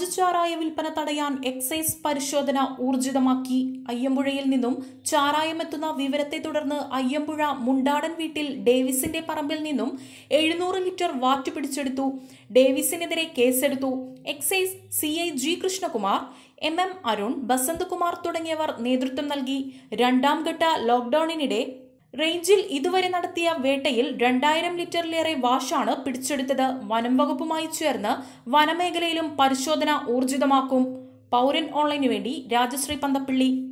വ്യാജച്ചാരായ വിൽപ്പന തടയാൻ എക്സൈസ് പരിശോധന ഊർജിതമാക്കി അയ്യമ്പുഴയിൽ നിന്നും ചാരായമെത്തുന്ന വിവരത്തെ തുടർന്ന് അയ്യമ്പുഴ മുണ്ടാടൻ വീട്ടിൽ ഡേവിസിന്റെ പറമ്പിൽ നിന്നും എഴുന്നൂറ് ലിറ്റർ വാറ്റ് പിടിച്ചെടുത്തു ഡേവിസിനെതിരെ കേസെടുത്തു excise C I G Krishnakumar M M Arun Basanthakumar തുടങ്ങിയവർ നേതൃത്വം നൽകി രണ്ടാം ഘട്ട ലോക്ഡൌണിനിടെ റേഞ്ചിൽ ഇതുവരെ നടത്തിയ വേട്ടയിൽ രണ്ടായിരം ലിറ്ററിലേറെ വാഷാണ് പിടിച്ചെടുത്തത് വനം വകുപ്പുമായി ചേർന്ന് വനമേഖലയിലും പരിശോധന ഊർജിതമാക്കും പൗരൻ ഓൺലൈനു വേണ്ടി രാജശ്രീ പന്തപ്പള്ളി